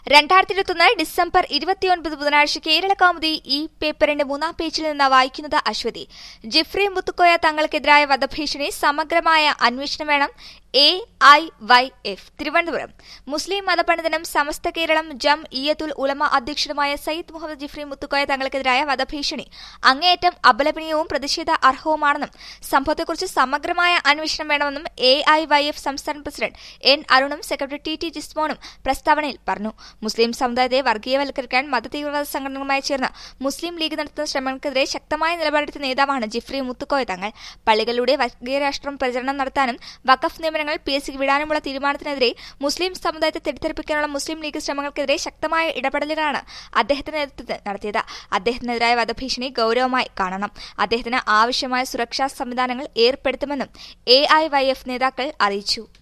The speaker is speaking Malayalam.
രണ്ടായിരത്തി ഇരുപത്തൊന്ന് ഡിസംബർ ഇരുപത്തിയൊൻപത് ബുധനാഴ്ച കേരള കൗമുദി ഈ പേപ്പറിന്റെ മൂന്നാം പേജിൽ നിന്ന് വായിക്കുന്നത് അശ്വതി ജിഫ്രി മുത്തുക്കോയ തങ്ങൾക്കെതിരായ വധഭീഷണി സമഗ്രമായ അന്വേഷണം വേണം A I Y F Thiruvananthapuram മുസ്ലിം മതപണ്ഡിതനും സമസ്ത കേരളം ജം ഇയത്തുൽ ഉലമ അധ്യക്ഷനുമായ സയ്യിദ് മുഹമ്മദ് ജിഫ്രി മുത്തുക്കോയ തങ്ങൾക്കെതിരായ വധഭീഷണി അങ്ങേയറ്റം അപലപനീയവും പ്രതിഷേധ അർഹവുമാണെന്നും സംഭവത്തെക്കുറിച്ച് സമഗ്രമായ അന്വേഷണം വേണമെന്നും എ ഐ വൈ എഫ് സംസ്ഥാന പ്രസിഡന്റ് എൻ അരുണും സെക്രട്ടറി ടി ടി ജിസ്മോനും പ്രസ്താവനയിൽ പറഞ്ഞു മുസ്ലിം സമുദായത്തെ വർഗീയവൽക്കരിക്കാൻ മതതീവ്രവാദ സംഘടനകളുമായി ചേർന്ന് മുസ്ലിം ലീഗ് നടത്തുന്ന ശ്രമങ്ങൾക്കെതിരെ ശക്തമായ നിലപാടെടുത്ത നേതാവാണ് ജിഫ്രി മുത്തുക്കോയ തങ്ങൾ പള്ളികളിലൂടെ വർഗീയരാഷ്ട്രം പ്രചരണം നടത്താനും വഖഫ് നിയമനങ്ങൾ പി എസ് സിക്ക് വിടാനുമുള്ള തീരുമാനത്തിനെതിരെ മുസ്ലിം സമുദായത്തെ തെറ്റിദ്ധരിപ്പിക്കാനുള്ള മുസ്ലിം ലീഗ് ശ്രമങ്ങൾക്കെതിരെ ശക്തമായ ഇടപെടലുകളാണ് അദ്ദേഹത്തിന്റെ നേതൃത്വത്തിൽ നടത്തിയത് അദ്ദേഹത്തിനെതിരായ വധഭീഷണി ഗൌരവമായി കാണണം അദ്ദേഹത്തിന് ആവശ്യമായ സുരക്ഷാ സംവിധാനങ്ങൾ ഏർപ്പെടുത്തുമെന്നും എ നേതാക്കൾ അറിയിച്ചു